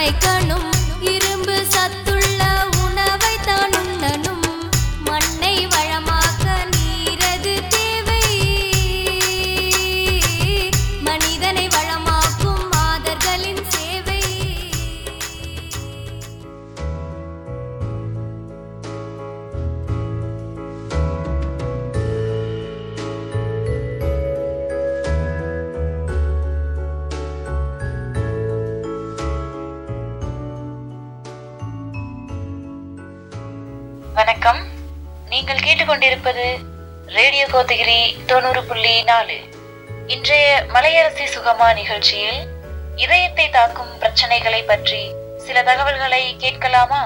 சமைக்கணும் இரும்பு சத்துள்ள உணவை தான் உண்ணணும் மண்ணை வளமாக்க நீரது தேவை மனிதனை வளமாக்கும் மாதர்களின் சேவை வணக்கம் நீங்கள் கேட்டுக்கொண்டிருப்பது ரேடியோ கோத்தகிரி தொண்ணூறு புள்ளி நாலு இன்றைய மலையரசி சுகமா நிகழ்ச்சியில் இதயத்தை தாக்கும் பிரச்சனைகளை பற்றி சில தகவல்களை கேட்கலாமா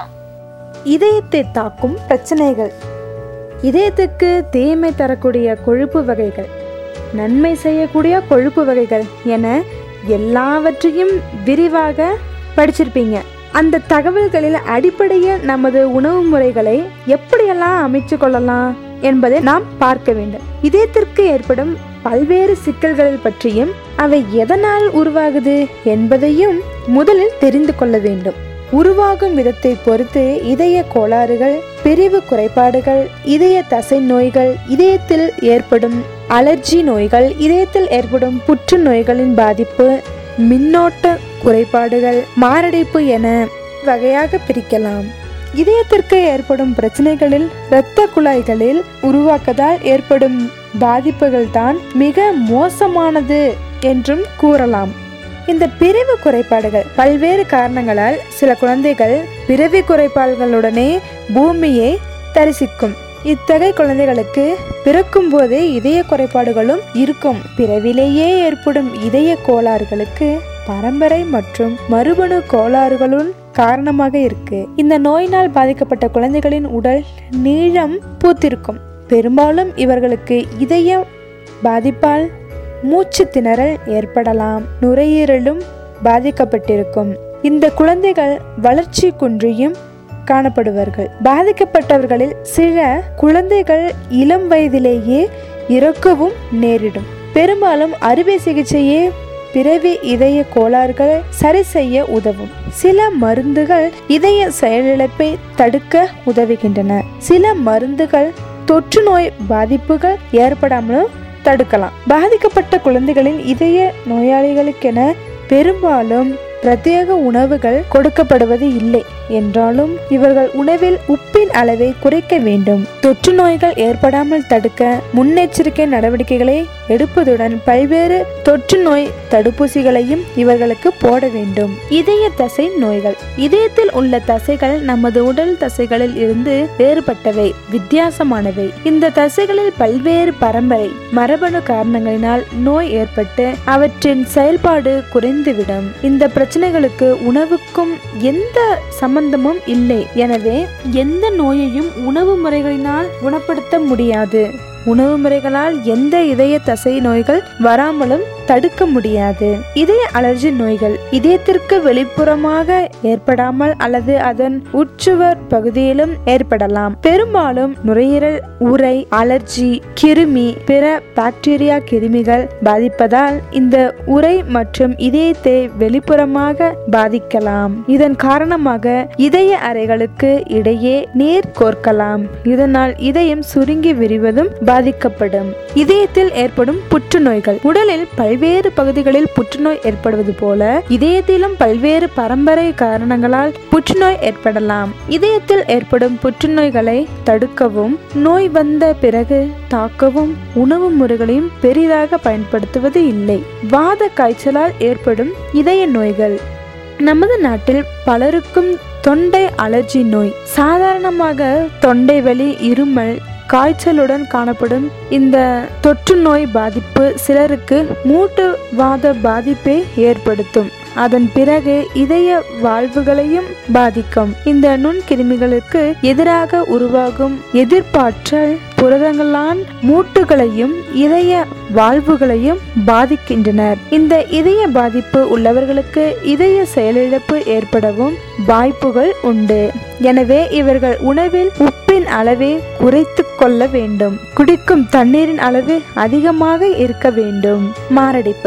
இதயத்தை தாக்கும் பிரச்சனைகள் இதயத்துக்கு தீமை தரக்கூடிய கொழுப்பு வகைகள் நன்மை செய்யக்கூடிய கொழுப்பு வகைகள் என எல்லாவற்றையும் விரிவாக படிச்சிருப்பீங்க அந்த தகவல்களில் அடிப்படையில் நமது உணவு முறைகளை எப்படியெல்லாம் அமைச்சு கொள்ளலாம் என்பதை நாம் பார்க்க வேண்டும் இதயத்திற்கு ஏற்படும் பல்வேறு சிக்கல்கள் பற்றியும் அவை எதனால் உருவாகுது என்பதையும் முதலில் தெரிந்து கொள்ள வேண்டும் உருவாகும் விதத்தை பொறுத்து இதய கோளாறுகள் பிரிவு குறைபாடுகள் இதய தசை நோய்கள் இதயத்தில் ஏற்படும் அலர்ஜி நோய்கள் இதயத்தில் ஏற்படும் புற்றுநோய்களின் பாதிப்பு மின்னோட்ட குறைபாடுகள் மாரடைப்பு என வகையாக பிரிக்கலாம் இதயத்திற்கு ஏற்படும் பிரச்சனைகளில் இரத்த குழாய்களில் உருவாக்கதால் ஏற்படும் பாதிப்புகள் தான் மிக மோசமானது என்றும் கூறலாம் இந்த பிரிவு குறைபாடுகள் பல்வேறு காரணங்களால் சில குழந்தைகள் பிறவி குறைபாடுகளுடனே பூமியை தரிசிக்கும் இத்தகைய குழந்தைகளுக்கு பிறக்கும் போதே இதய குறைபாடுகளும் இருக்கும் பிறவிலேயே ஏற்படும் இதய கோளாறுகளுக்கு பரம்பரை மற்றும் மறுபணு கோளாறுகளும் காரணமாக இருக்கு இந்த நோயினால் பாதிக்கப்பட்ட குழந்தைகளின் உடல் நீளம் பூத்திருக்கும் பெரும்பாலும் இவர்களுக்கு இதய பாதிப்பால் மூச்சு திணறல் ஏற்படலாம் நுரையீரலும் பாதிக்கப்பட்டிருக்கும் இந்த குழந்தைகள் வளர்ச்சி குன்றியும் காணப்படுவார்கள் பாதிக்கப்பட்டவர்களில் சில குழந்தைகள் இளம் வயதிலேயே இறக்கவும் நேரிடும் பெரும்பாலும் அறுவை சிகிச்சையே பிறவி இதய கோளாறுகளை சரி செய்ய உதவும் சில மருந்துகள் இதய செயலிழப்பை தடுக்க உதவுகின்றன சில மருந்துகள் தொற்று நோய் பாதிப்புகள் ஏற்படாமலும் தடுக்கலாம் பாதிக்கப்பட்ட குழந்தைகளின் இதய நோயாளிகளுக்கென பெரும்பாலும் பிரத்யேக உணவுகள் கொடுக்கப்படுவது இல்லை என்றாலும் இவர்கள் உணவில் உப்பின் அளவை குறைக்க வேண்டும் தொற்று நோய்கள் ஏற்படாமல் தடுக்க முன்னெச்சரிக்கை நடவடிக்கைகளை எடுப்பதுடன் பல்வேறு தொற்று நோய் தடுப்பூசிகளையும் இவர்களுக்கு போட வேண்டும் இதய தசை நோய்கள் இதயத்தில் உள்ள தசைகள் நமது உடல் தசைகளில் இருந்து வேறுபட்டவை வித்தியாசமானவை இந்த தசைகளில் பல்வேறு பரம்பரை மரபணு காரணங்களினால் நோய் ஏற்பட்டு அவற்றின் செயல்பாடு குறைந்துவிடும் இந்த பிரச்சனைகளுக்கு உணவுக்கும் எந்த சம்பந்தமும் இல்லை எனவே எந்த நோயையும் உணவு முறைகளினால் குணப்படுத்த முடியாது உணவு முறைகளால் எந்த இதய தசை நோய்கள் வராமலும் தடுக்க முடியாது இதய அலர்ஜி நோய்கள் இதயத்திற்கு வெளிப்புறமாக ஏற்படாமல் அல்லது அதன் உட்சுவர் பகுதியிலும் ஏற்படலாம் பெரும்பாலும் நுரையீரல் உறை அலர்ஜி கிருமி பிற பாக்டீரியா கிருமிகள் பாதிப்பதால் இந்த உறை மற்றும் இதயத்தை வெளிப்புறமாக பாதிக்கலாம் இதன் காரணமாக இதய அறைகளுக்கு இடையே நீர் கோர்க்கலாம் இதனால் இதயம் சுருங்கி விரிவதும் பாதிக்கப்படும் இதயத்தில் ஏற்படும் புற்றுநோய்கள் உடலில் பல்வேறு பகுதிகளில் புற்றுநோய் ஏற்படுவது போல இதயத்திலும் பல்வேறு பரம்பரை காரணங்களால் புற்றுநோய் ஏற்படலாம் இதயத்தில் ஏற்படும் புற்றுநோய்களை தடுக்கவும் நோய் வந்த பிறகு தாக்கவும் உணவு முறைகளையும் பெரிதாக பயன்படுத்துவது இல்லை வாத காய்ச்சலால் ஏற்படும் இதய நோய்கள் நமது நாட்டில் பலருக்கும் தொண்டை அலர்ஜி நோய் சாதாரணமாக தொண்டை வலி இருமல் காய்ச்சலுடன் காணப்படும் இந்த தொற்று நோய் பாதிப்பு சிலருக்கு மூட்டு வாத பாதிப்பை ஏற்படுத்தும் அதன் பிறகு இதய வாழ்வுகளையும் பாதிக்கும் இந்த நுண்கிருமிகளுக்கு எதிராக உருவாகும் எதிர்ப்பாற்றல் புரதங்களான் மூட்டுகளையும் இதய வாழ்வுகளையும் பாதிக்கின்றனர் இந்த இதய பாதிப்பு உள்ளவர்களுக்கு இதய செயலிழப்பு ஏற்படவும் வாய்ப்புகள் உண்டு எனவே இவர்கள் உணவில் உப்பின் அளவை குறைத்து கொள்ள வேண்டும் குடிக்கும் தண்ணீரின் அளவு அதிகமாக இருக்க வேண்டும் மாரடைப்பு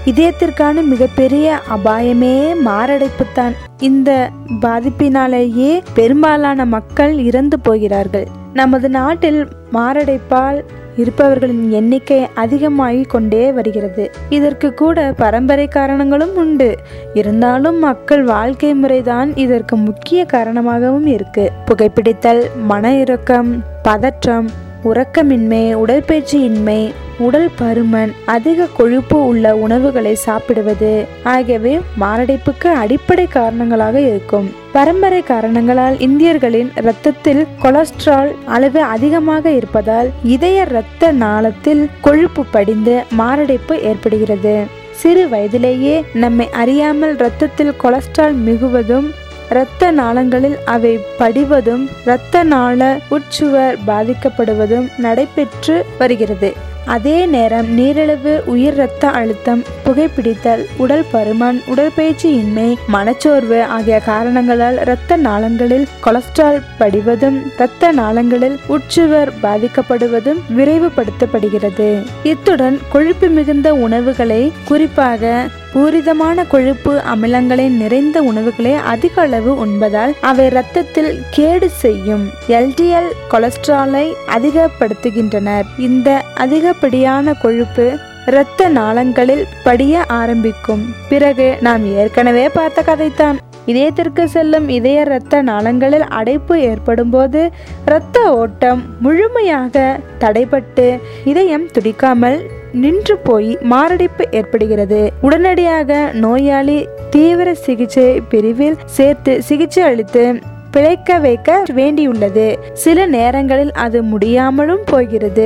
இதயத்திற்கான மிகப்பெரிய அபாயமே மாரடைப்பு தான் இந்த பாதிப்பினாலேயே பெரும்பாலான மக்கள் இறந்து போகிறார்கள் நமது நாட்டில் மாரடைப்பால் இருப்பவர்களின் எண்ணிக்கை அதிகமாகிக் கொண்டே வருகிறது இதற்கு கூட பரம்பரை காரணங்களும் உண்டு இருந்தாலும் மக்கள் வாழ்க்கை முறைதான் இதற்கு முக்கிய காரணமாகவும் இருக்கு புகைப்பிடித்தல் மன இறுக்கம் பதற்றம் உறக்கமின்மை உடற்பயிற்சியின்மை உடல் பருமன் அதிக கொழுப்பு உள்ள உணவுகளை சாப்பிடுவது ஆகியவை மாரடைப்புக்கு அடிப்படை காரணங்களாக இருக்கும் பரம்பரை காரணங்களால் இந்தியர்களின் இரத்தத்தில் கொலஸ்ட்ரால் அளவு அதிகமாக இருப்பதால் இதய இரத்த நாளத்தில் கொழுப்பு படிந்து மாரடைப்பு ஏற்படுகிறது சிறு வயதிலேயே நம்மை அறியாமல் இரத்தத்தில் கொலஸ்ட்ரால் மிகுவதும் இரத்த நாளங்களில் அவை படிவதும் இரத்த நாள உட்சுவர் பாதிக்கப்படுவதும் நடைபெற்று வருகிறது அதே நேரம் நீரிழிவு உயர் இரத்த அழுத்தம் புகைப்பிடித்தல் உடல் பருமன் உடற்பயிற்சியின்மை மனச்சோர்வு ஆகிய காரணங்களால் இரத்த நாளங்களில் கொலஸ்ட்ரால் படிவதும் இரத்த நாளங்களில் உட்சுவர் பாதிக்கப்படுவதும் விரைவுபடுத்தப்படுகிறது இத்துடன் கொழுப்பு மிகுந்த உணவுகளை குறிப்பாக பூரிதமான கொழுப்பு அமிலங்களை நிறைந்த உணவுகளை அதிக அளவு உண்பதால் அவை இரத்தத்தில் கேடு செய்யும் எல்டிஎல் கொலஸ்ட்ராலை அதிகப்படுத்துகின்றனர் இந்த அதிகப்படியான கொழுப்பு இரத்த நாளங்களில் படிய ஆரம்பிக்கும் பிறகு நாம் ஏற்கனவே பார்த்த கதைத்தான் இதயத்திற்கு செல்லும் இதய இரத்த நாளங்களில் அடைப்பு ஏற்படும் போது இரத்த ஓட்டம் முழுமையாக தடைபட்டு இதயம் துடிக்காமல் நின்று போய் மாரடைப்பு ஏற்படுகிறது உடனடியாக நோயாளி தீவிர சிகிச்சை பிரிவில் சேர்த்து சிகிச்சை அளித்து பிழைக்க வைக்க வேண்டியுள்ளது சில நேரங்களில் அது முடியாமலும் போகிறது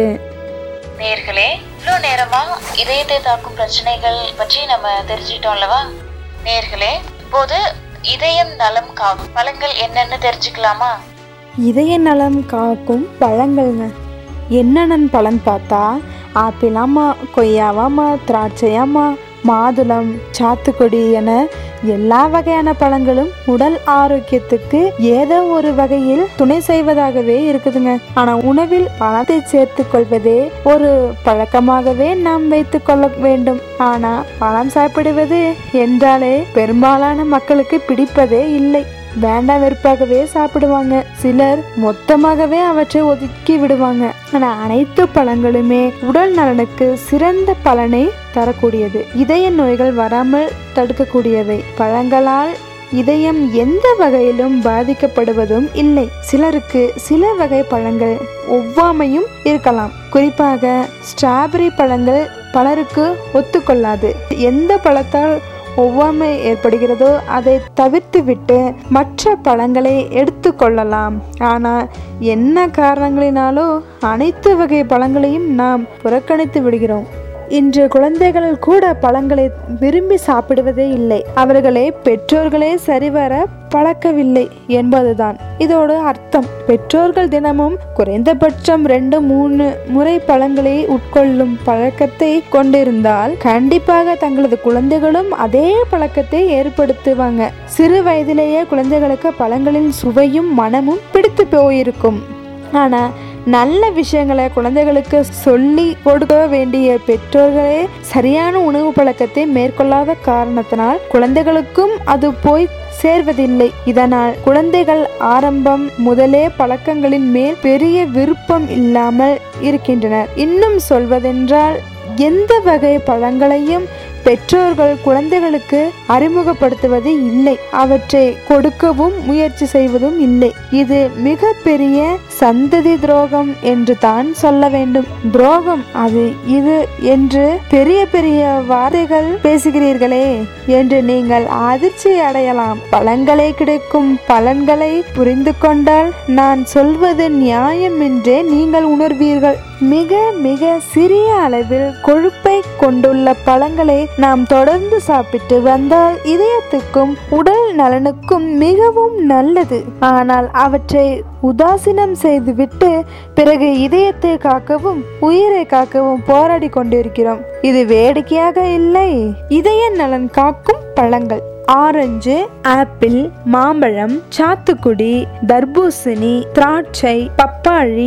நேர்களே இவ்வளோ நேரமா இதயத்தை தாக்கும் பிரச்சனைகள் பற்றி நம்ம தெரிஞ்சிட்டோம் அல்லவா நேர்களே இப்போது இதயம் நலம் காக்கும் பழங்கள் என்னன்னு தெரிஞ்சுக்கலாமா இதய நலம் காக்கும் பழங்கள்ங்க என்னென்னு பழம் பார்த்தா ஆப்பிளாமா கொய்யாவாமா திராட்சையாமா மாதுளம் சாத்துக்குடி என எல்லா வகையான பழங்களும் உடல் ஆரோக்கியத்துக்கு ஏதோ ஒரு வகையில் துணை செய்வதாகவே இருக்குதுங்க ஆனா உணவில் பழத்தை சேர்த்து கொள்வதே ஒரு பழக்கமாகவே நாம் வைத்துக் கொள்ள வேண்டும் ஆனா பழம் சாப்பிடுவது என்றாலே பெரும்பாலான மக்களுக்கு பிடிப்பதே இல்லை வேண்டாம் வெறுப்பாகவே சாப்பிடுவாங்க சிலர் மொத்தமாகவே அவற்றை ஒதுக்கி விடுவாங்க ஆனா அனைத்து பழங்களுமே உடல் நலனுக்கு சிறந்த பலனை தரக்கூடியது இதய நோய்கள் வராமல் தடுக்கக்கூடியவை பழங்களால் இதயம் எந்த வகையிலும் பாதிக்கப்படுவதும் இல்லை சிலருக்கு சில வகை பழங்கள் ஒவ்வாமையும் இருக்கலாம் குறிப்பாக ஸ்ட்ராபெரி பழங்கள் பலருக்கு ஒத்துக்கொள்ளாது எந்த பழத்தால் ஒவ்வாமை ஏற்படுகிறதோ அதை தவிர்த்துவிட்டு மற்ற பழங்களை எடுத்துக்கொள்ளலாம் ஆனால் என்ன காரணங்களினாலோ அனைத்து வகை பழங்களையும் நாம் புறக்கணித்து விடுகிறோம் இன்று குழந்தைகள் கூட பழங்களை விரும்பி சாப்பிடுவதே இல்லை அவர்களை பெற்றோர்களே சரிவர பழக்கவில்லை என்பதுதான் இதோட அர்த்தம் பெற்றோர்கள் தினமும் குறைந்தபட்சம் ரெண்டு மூணு முறை பழங்களை உட்கொள்ளும் பழக்கத்தை கொண்டிருந்தால் கண்டிப்பாக தங்களது குழந்தைகளும் அதே பழக்கத்தை ஏற்படுத்துவாங்க சிறு வயதிலேயே குழந்தைகளுக்கு பழங்களின் சுவையும் மனமும் பிடித்து போயிருக்கும் ஆனா நல்ல விஷயங்களை குழந்தைகளுக்கு சொல்லி கொடுக்க வேண்டிய பெற்றோர்களே சரியான உணவு பழக்கத்தை மேற்கொள்ளாத காரணத்தினால் குழந்தைகளுக்கும் அது போய் சேர்வதில்லை இதனால் குழந்தைகள் ஆரம்பம் முதலே பழக்கங்களின் மேல் பெரிய விருப்பம் இல்லாமல் இருக்கின்றனர் இன்னும் சொல்வதென்றால் எந்த வகை பழங்களையும் பெற்றோர்கள் குழந்தைகளுக்கு அறிமுகப்படுத்துவது இல்லை அவற்றை கொடுக்கவும் முயற்சி செய்வதும் இல்லை இது மிக பெரிய சந்ததி துரோகம் என்று தான் சொல்ல வேண்டும் துரோகம் அது இது என்று பெரிய பெரிய வார்த்தைகள் பேசுகிறீர்களே என்று நீங்கள் அதிர்ச்சி அடையலாம் பழங்களை கிடைக்கும் பலன்களை புரிந்து கொண்டால் நான் சொல்வது நியாயம் என்றே நீங்கள் உணர்வீர்கள் மிக மிக சிறிய அளவில் கொழுப்பை கொண்டுள்ள பழங்களை நாம் தொடர்ந்து சாப்பிட்டு வந்தால் இதயத்துக்கும் உடல் நலனுக்கும் மிகவும் நல்லது ஆனால் அவற்றை உதாசீனம் செய்துவிட்டு பிறகு இதயத்தை காக்கவும் உயிரை காக்கவும் போராடி கொண்டிருக்கிறோம் இது வேடிக்கையாக இல்லை இதய நலன் காக்கும் பழங்கள் ஆரஞ்சு ஆப்பிள் மாம்பழம் சாத்துக்குடி தர்பூசணி திராட்சை பப்பாளி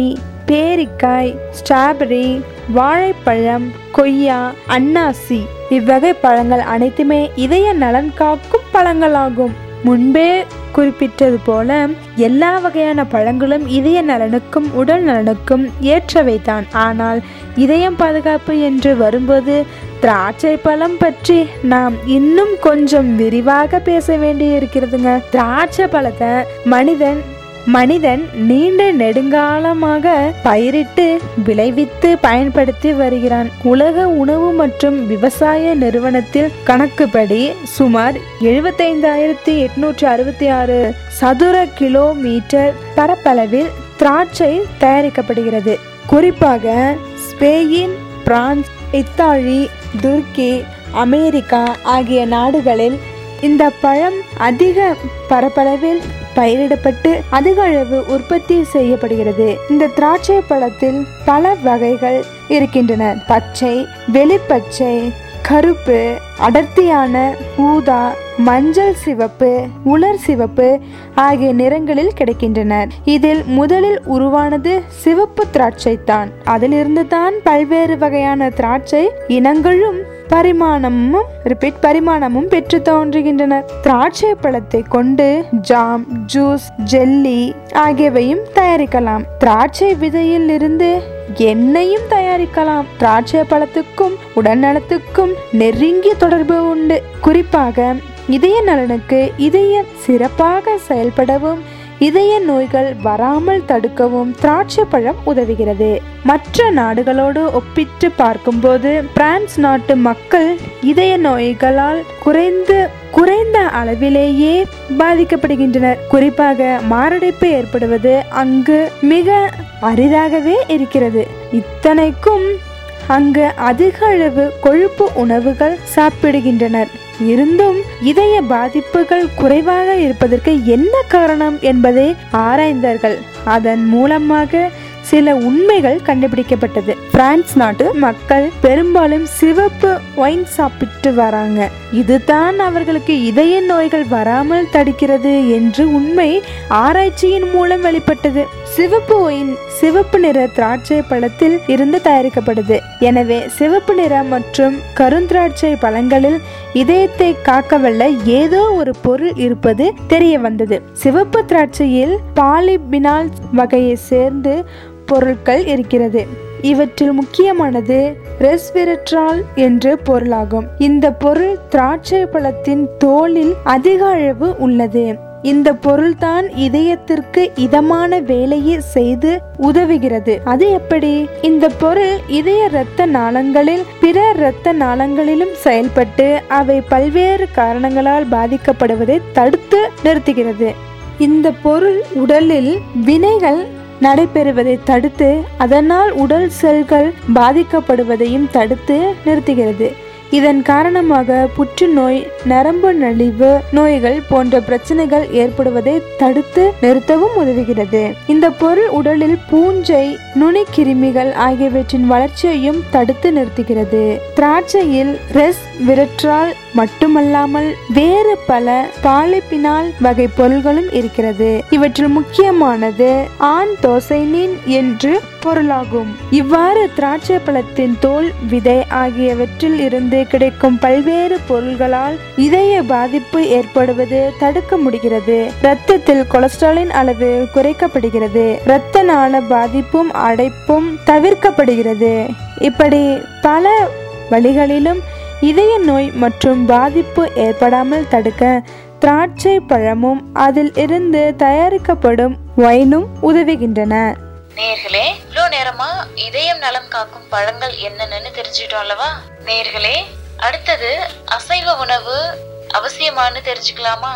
பேரிக்காய் ஸ்ட்ராபெரி வாழைப்பழம் கொய்யா அன்னாசி இவ்வகை பழங்கள் அனைத்துமே இதய நலன் காக்கும் பழங்களாகும் முன்பே குறிப்பிட்டது போல எல்லா வகையான பழங்களும் இதய நலனுக்கும் உடல் நலனுக்கும் ஏற்றவைதான் ஆனால் இதயம் பாதுகாப்பு என்று வரும்போது திராட்சை பழம் பற்றி நாம் இன்னும் கொஞ்சம் விரிவாக பேச வேண்டி இருக்கிறதுங்க திராட்சை பழத்தை மனிதன் மனிதன் நீண்ட நெடுங்காலமாக பயிரிட்டு விளைவித்து பயன்படுத்தி வருகிறான் உலக உணவு மற்றும் விவசாய நிறுவனத்தில் கணக்குப்படி சுமார் எழுபத்தைந்தாயிரத்தி எட்நூற்றி அறுபத்தி ஆறு சதுர கிலோமீட்டர் பரப்பளவில் திராட்சை தயாரிக்கப்படுகிறது குறிப்பாக ஸ்பெயின் பிரான்ஸ் இத்தாலி துருக்கி அமெரிக்கா ஆகிய நாடுகளில் இந்த பழம் அதிக பரப்பளவில் பயிரிடப்பட்டு அதிக அளவு உற்பத்தி செய்யப்படுகிறது இந்த திராட்சை பழத்தில் பல வகைகள் இருக்கின்றன பச்சை வெளிப்பச்சை கருப்பு அடர்த்தியான ஊதா மஞ்சள் சிவப்பு உலர் சிவப்பு ஆகிய நிறங்களில் கிடைக்கின்றன இதில் முதலில் உருவானது சிவப்பு திராட்சை தான் அதிலிருந்து தான் பல்வேறு வகையான திராட்சை இனங்களும் பரிமாணமும் ரிப்பீட் பரிமாணமும் பெற்று தோன்றுகின்றன திராட்சை பழத்தை கொண்டு ஜாம் ஜூஸ் ஜெல்லி ஆகியவையும் தயாரிக்கலாம் திராட்சை விதையில் இருந்து எண்ணெயும் தயாரிக்கலாம் திராட்சை பழத்துக்கும் உடல்நலத்துக்கும் நெருங்கிய தொடர்பு உண்டு குறிப்பாக இதய நலனுக்கு இதயம் சிறப்பாக செயல்படவும் இதய நோய்கள் வராமல் தடுக்கவும் திராட்சை பழம் உதவுகிறது மற்ற நாடுகளோடு ஒப்பிட்டு பார்க்கும்போது பிரான்ஸ் நாட்டு மக்கள் இதய நோய்களால் குறைந்து குறைந்த அளவிலேயே பாதிக்கப்படுகின்றனர் குறிப்பாக மாரடைப்பு ஏற்படுவது அங்கு மிக அரிதாகவே இருக்கிறது இத்தனைக்கும் அங்கு அதிக அளவு கொழுப்பு உணவுகள் சாப்பிடுகின்றனர் இருந்தும் இதய பாதிப்புகள் குறைவாக இருப்பதற்கு என்ன காரணம் என்பதை ஆராய்ந்தார்கள் அதன் மூலமாக சில உண்மைகள் கண்டுபிடிக்கப்பட்டது பிரான்ஸ் நாட்டு மக்கள் பெரும்பாலும் சிவப்பு ஒயின் சாப்பிட்டு வராங்க இதுதான் அவர்களுக்கு இதய நோய்கள் வராமல் தடுக்கிறது என்று உண்மை ஆராய்ச்சியின் மூலம் வெளிப்பட்டது சிவப்பு ஒயின் சிவப்பு நிற திராட்சை பழத்தில் இருந்து தயாரிக்கப்படுது எனவே சிவப்பு நிற மற்றும் கருந்திராட்சை பழங்களில் இதயத்தை காக்கவல்ல ஏதோ ஒரு பொருள் இருப்பது தெரிய வந்தது சிவப்பு திராட்சையில் பாலிபினால் வகையை சேர்ந்து பொருட்கள் இருக்கிறது இவற்றில் முக்கியமானது ரெஸ்விரட்ரால் என்று பொருளாகும் இந்த பொருள் திராட்சை பழத்தின் தோலில் அதிக அளவு உள்ளது இந்த பொருள்தான் இதயத்திற்கு இதமான வேலையை செய்து உதவுகிறது அது எப்படி இந்த பொருள் இதய இரத்த நாளங்களில் பிற இரத்த நாளங்களிலும் செயல்பட்டு அவை பல்வேறு காரணங்களால் பாதிக்கப்படுவதை தடுத்து நிறுத்துகிறது இந்த பொருள் உடலில் வினைகள் நடைபெறுவதை தடுத்து அதனால் உடல் செல்கள் பாதிக்கப்படுவதையும் தடுத்து நிறுத்துகிறது இதன் காரணமாக புற்றுநோய் நரம்பு நலிவு நோய்கள் போன்ற பிரச்சனைகள் ஏற்படுவதை தடுத்து நிறுத்தவும் உதவுகிறது இந்த பொருள் உடலில் பூஞ்சை நுனிக்கிருமிகள் ஆகியவற்றின் வளர்ச்சியையும் தடுத்து நிறுத்துகிறது திராட்சையில் ரெஸ் விரற்றால் மட்டுமல்லாமல் வேறு பல பாலிப்பினால் வகை பொருள்களும் இருக்கிறது இவற்றில் முக்கியமானது ஆண் தோசைனின் என்று பொருளாகும் இவ்வாறு திராட்சை பழத்தின் தோல் விதை ஆகியவற்றில் இருந்து கிடைக்கும் பல்வேறு பொருள்களால் இதய பாதிப்பு ஏற்படுவது தடுக்க முடிகிறது இரத்தத்தில் கொலஸ்ட்ராலின் அளவு குறைக்கப்படுகிறது இரத்த நாள பாதிப்பும் அடைப்பும் தவிர்க்கப்படுகிறது இப்படி பல வழிகளிலும் இதய நோய் மற்றும் பாதிப்பு ஏற்படாமல் தடுக்க திராட்சை பழமும் அதில் இருந்து தயாரிக்கப்படும் ஒயினும் உதவுகின்றன நேர்களே இவ்வளோ நேரமா இதயம் நலம் காக்கும் பழங்கள் என்னென்னு தெரிஞ்சுட்டோம் அல்லவா நேர்களே அடுத்தது அசைவ உணவு அவசியமானு தெரிஞ்சுக்கலாமா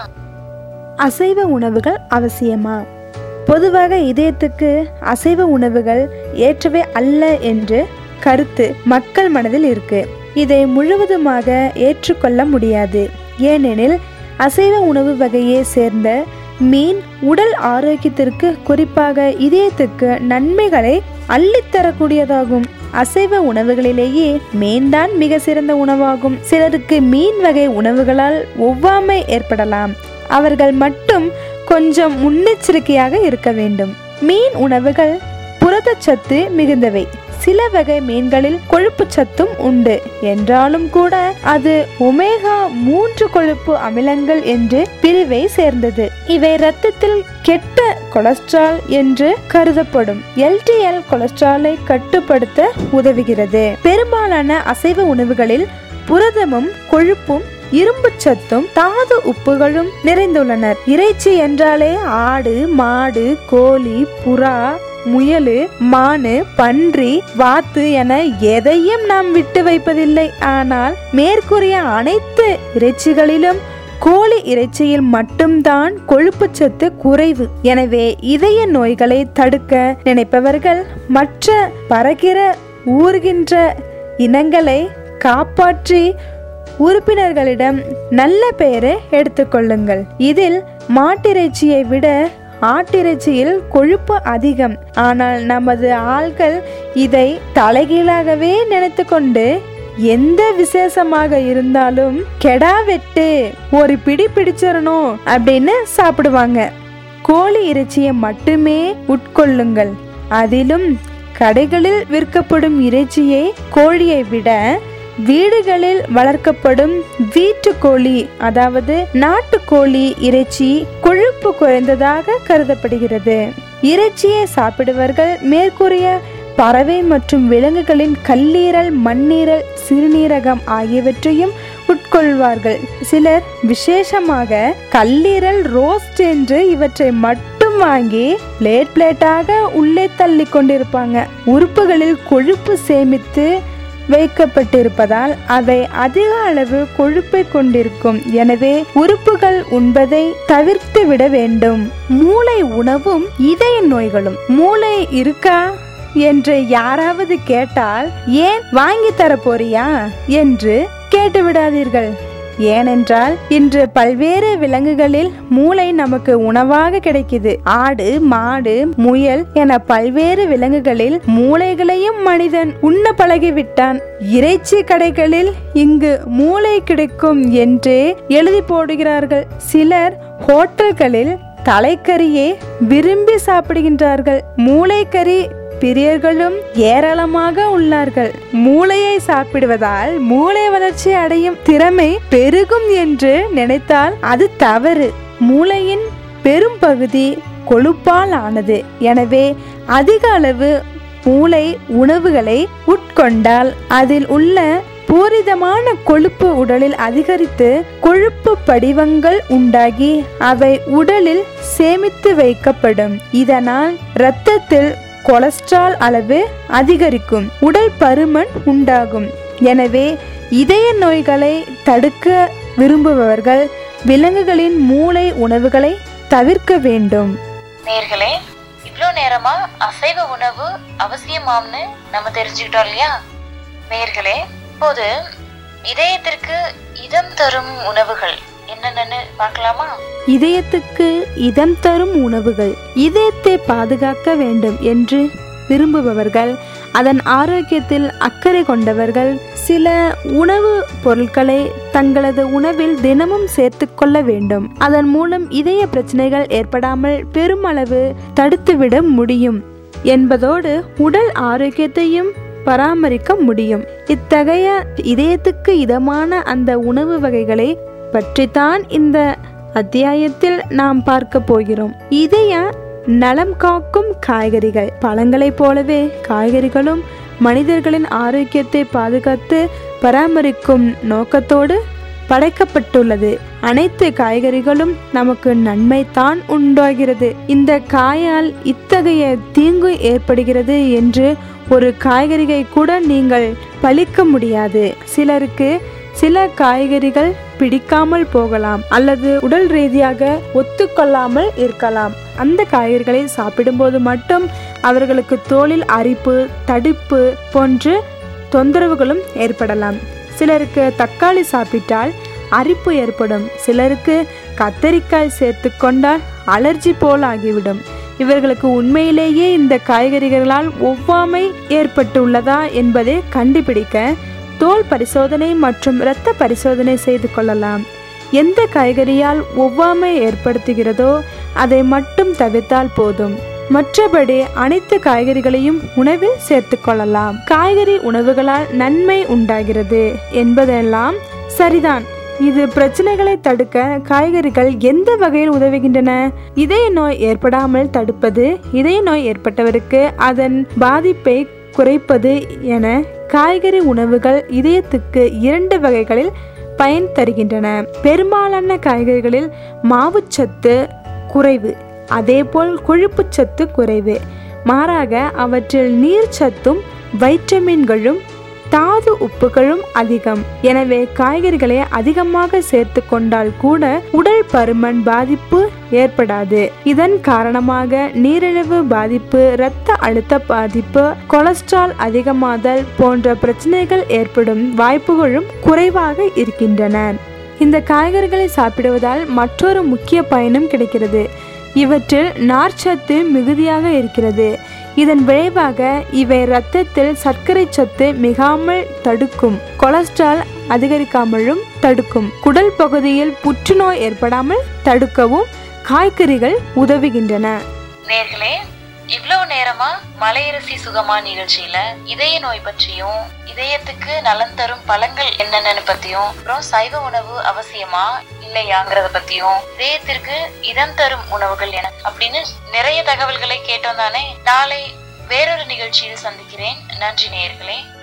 அசைவ உணவுகள் அவசியமா பொதுவாக இதயத்துக்கு அசைவ உணவுகள் ஏற்றவை அல்ல என்று கருத்து மக்கள் மனதில் இருக்கு இதை முழுவதுமாக ஏற்றுக்கொள்ள முடியாது ஏனெனில் அசைவ உணவு வகையை சேர்ந்த மீன் உடல் ஆரோக்கியத்திற்கு குறிப்பாக இதயத்துக்கு நன்மைகளை அள்ளித்தரக்கூடியதாகும் அசைவ உணவுகளிலேயே மீன்தான் மிக சிறந்த உணவாகும் சிலருக்கு மீன் வகை உணவுகளால் ஒவ்வாமை ஏற்படலாம் அவர்கள் மட்டும் கொஞ்சம் முன்னெச்சரிக்கையாக இருக்க வேண்டும் மீன் உணவுகள் புற புரதச்சத்து மிகுந்தவை சில வகை மீன்களில் கொழுப்பு சத்தும் உண்டு என்றாலும் கூட அது ஒமேகா மூன்று கொழுப்பு அமிலங்கள் என்று பிரிவை சேர்ந்தது இவை இரத்தத்தில் கெட்ட கொலஸ்ட்ரால் என்று கருதப்படும் எல்டிஎல் கொலஸ்ட்ராலை கட்டுப்படுத்த உதவுகிறது பெரும்பாலான அசைவ உணவுகளில் புரதமும் கொழுப்பும் இரும்பு சத்தும் தாது உப்புகளும் நிறைந்துள்ளனர் இறைச்சி என்றாலே ஆடு மாடு கோழி புறா முயலு மானு பன்றி வாத்து என எதையும் நாம் விட்டு வைப்பதில்லை ஆனால் மேற்கூறிய அனைத்து இறைச்சிகளிலும் கோழி இறைச்சியில் மட்டும்தான் கொழுப்புச்சத்து குறைவு எனவே இதய நோய்களை தடுக்க நினைப்பவர்கள் மற்ற பறக்கிற ஊறுகின்ற இனங்களை காப்பாற்றி உறுப்பினர்களிடம் நல்ல பெயரை எடுத்துக்கொள்ளுங்கள் இதில் மாட்டிறைச்சியை விட ஆட்டிறைச்சியில் கொழுப்பு அதிகம் ஆனால் நமது ஆள்கள் இதை தலைகீழாகவே நினைத்து கொண்டு எந்த விசேஷமாக இருந்தாலும் கெடா வெட்டு ஒரு பிடி பிடிச்சிடணும் அப்படின்னு சாப்பிடுவாங்க கோழி இறைச்சியை மட்டுமே உட்கொள்ளுங்கள் அதிலும் கடைகளில் விற்கப்படும் இறைச்சியை கோழியை விட வீடுகளில் வளர்க்கப்படும் வீட்டுக்கோழி அதாவது நாட்டுக்கோழி இறைச்சி கொழுப்பு குறைந்ததாக கருதப்படுகிறது இறைச்சியை சாப்பிடுவர்கள் மேற்கூறிய பறவை மற்றும் விலங்குகளின் கல்லீரல் மண்ணீரல் சிறுநீரகம் ஆகியவற்றையும் உட்கொள்வார்கள் சிலர் விசேஷமாக கல்லீரல் ரோஸ்ட் என்று இவற்றை மட்டும் வாங்கி பிளேட் பிளேட்டாக உள்ளே தள்ளி கொண்டிருப்பாங்க உறுப்புகளில் கொழுப்பு சேமித்து வைக்கப்பட்டிருப்பதால் அவை அதிக அளவு கொழுப்பை கொண்டிருக்கும் எனவே உறுப்புகள் உண்பதை தவிர்த்து விட வேண்டும் மூளை உணவும் இதய நோய்களும் மூளை இருக்கா என்று யாராவது கேட்டால் ஏன் வாங்கி தர போறியா என்று கேட்டு விடாதீர்கள் ஏனென்றால் இன்று பல்வேறு விலங்குகளில் மூளை நமக்கு உணவாக கிடைக்குது ஆடு மாடு முயல் என பல்வேறு விலங்குகளில் மூளைகளையும் மனிதன் உண்ண பழகிவிட்டான் இறைச்சி கடைகளில் இங்கு மூளை கிடைக்கும் என்று எழுதி போடுகிறார்கள் சிலர் ஹோட்டல்களில் தலைக்கறியே விரும்பி சாப்பிடுகின்றார்கள் மூளைக்கறி பிரியர்களும் ஏராளமாக உள்ளார்கள் மூளையை சாப்பிடுவதால் மூளை வளர்ச்சி அடையும் திறமை பெருகும் என்று நினைத்தால் அது தவறு மூளையின் பெரும் பகுதி கொழுப்பால் ஆனது எனவே அதிக அளவு மூளை உணவுகளை உட்கொண்டால் அதில் உள்ள பூரிதமான கொழுப்பு உடலில் அதிகரித்து கொழுப்பு படிவங்கள் உண்டாகி அவை உடலில் சேமித்து வைக்கப்படும் இதனால் இரத்தத்தில் கொலஸ்ட்ரால் அளவு அதிகரிக்கும் உடல் பருமன் உண்டாகும் எனவே இதய நோய்களை தடுக்க விரும்புபவர்கள் விலங்குகளின் மூளை உணவுகளை தவிர்க்க வேண்டும் நேர்களே இவ்வளோ நேரமா அசைவ உணவு அவசியமாம்னு நம்ம தெரிஞ்சுக்கிட்டோம் இல்லையா நேர்களே இப்போது இதயத்திற்கு இதம் தரும் உணவுகள் என்னென்னு பார்க்கலாமா இதயத்துக்கு இதம் தரும் உணவுகள் இதயத்தை பாதுகாக்க வேண்டும் என்று விரும்புபவர்கள் அதன் ஆரோக்கியத்தில் அக்கறை கொண்டவர்கள் சில உணவு பொருட்களை தங்களது உணவில் தினமும் சேர்த்து கொள்ள வேண்டும் அதன் மூலம் இதய பிரச்சனைகள் ஏற்படாமல் பெருமளவு தடுத்துவிட முடியும் என்பதோடு உடல் ஆரோக்கியத்தையும் பராமரிக்க முடியும் இத்தகைய இதயத்துக்கு இதமான அந்த உணவு வகைகளை பற்றித்தான் இந்த அத்தியாயத்தில் நாம் பார்க்க போகிறோம் இதய நலம் காக்கும் காய்கறிகள் பழங்களைப் போலவே காய்கறிகளும் மனிதர்களின் ஆரோக்கியத்தை பாதுகாத்து பராமரிக்கும் நோக்கத்தோடு படைக்கப்பட்டுள்ளது அனைத்து காய்கறிகளும் நமக்கு நன்மைதான் உண்டாகிறது இந்த காயால் இத்தகைய தீங்கு ஏற்படுகிறது என்று ஒரு காய்கறியை கூட நீங்கள் பழிக்க முடியாது சிலருக்கு சில காய்கறிகள் பிடிக்காமல் போகலாம் அல்லது உடல் ரீதியாக ஒத்துக்கொள்ளாமல் இருக்கலாம் அந்த காய்கறிகளை சாப்பிடும்போது மட்டும் அவர்களுக்கு தோலில் அரிப்பு தடிப்பு போன்று தொந்தரவுகளும் ஏற்படலாம் சிலருக்கு தக்காளி சாப்பிட்டால் அரிப்பு ஏற்படும் சிலருக்கு கத்தரிக்காய் சேர்த்து கொண்டால் அலர்ஜி போல் ஆகிவிடும் இவர்களுக்கு உண்மையிலேயே இந்த காய்கறிகளால் ஒவ்வாமை ஏற்பட்டுள்ளதா என்பதை கண்டுபிடிக்க தோல் பரிசோதனை மற்றும் இரத்த பரிசோதனை செய்து கொள்ளலாம் எந்த காய்கறியால் ஒவ்வாமை ஏற்படுத்துகிறதோ அதை மட்டும் தவிர்த்தால் போதும் மற்றபடி அனைத்து காய்கறிகளையும் உணவில் சேர்த்துக்கொள்ளலாம் காய்கறி உணவுகளால் நன்மை உண்டாகிறது என்பதெல்லாம் சரிதான் இது பிரச்சனைகளை தடுக்க காய்கறிகள் எந்த வகையில் உதவுகின்றன இதய நோய் ஏற்படாமல் தடுப்பது இதய நோய் ஏற்பட்டவருக்கு அதன் பாதிப்பை குறைப்பது என காய்கறி உணவுகள் இதயத்துக்கு இரண்டு வகைகளில் பயன் தருகின்றன பெரும்பாலான காய்கறிகளில் மாவுச்சத்து குறைவு அதேபோல் கொழுப்புச்சத்து குறைவு மாறாக அவற்றில் நீர்ச்சத்தும் வைட்டமின்களும் தாது உப்புகளும் அதிகம் எனவே காய்கறிகளை அதிகமாக சேர்த்து கொண்டால் கூட உடல் பருமன் பாதிப்பு ஏற்படாது இதன் காரணமாக நீரிழிவு பாதிப்பு இரத்த அழுத்த பாதிப்பு கொலஸ்ட்ரால் அதிகமாதல் போன்ற பிரச்சனைகள் ஏற்படும் வாய்ப்புகளும் குறைவாக இருக்கின்றன இந்த காய்கறிகளை சாப்பிடுவதால் மற்றொரு முக்கிய பயனும் கிடைக்கிறது இவற்றில் நார்ச்சத்து மிகுதியாக இருக்கிறது இதன் விளைவாக இவை இரத்தத்தில் சர்க்கரை சத்து மிகாமல் தடுக்கும் கொலஸ்ட்ரால் அதிகரிக்காமலும் தடுக்கும் குடல் பகுதியில் புற்றுநோய் ஏற்படாமல் தடுக்கவும் காய்கறிகள் உதவுகின்றன நேர்களே இவ்வளவு நேரமா மலையரசி சுகமா நிகழ்ச்சியில இதய நோய் பற்றியும் இதயத்துக்கு நலன் தரும் பழங்கள் என்னென்னு பத்தியும் அப்புறம் சைவ உணவு அவசியமா இல்லையாங்கிறத பத்தியும் இதயத்திற்கு இதம் தரும் உணவுகள் என அப்படின்னு நிறைய தகவல்களை கேட்டோம் தானே நாளை வேறொரு நிகழ்ச்சியில் சந்திக்கிறேன் நன்றி நேயர்களே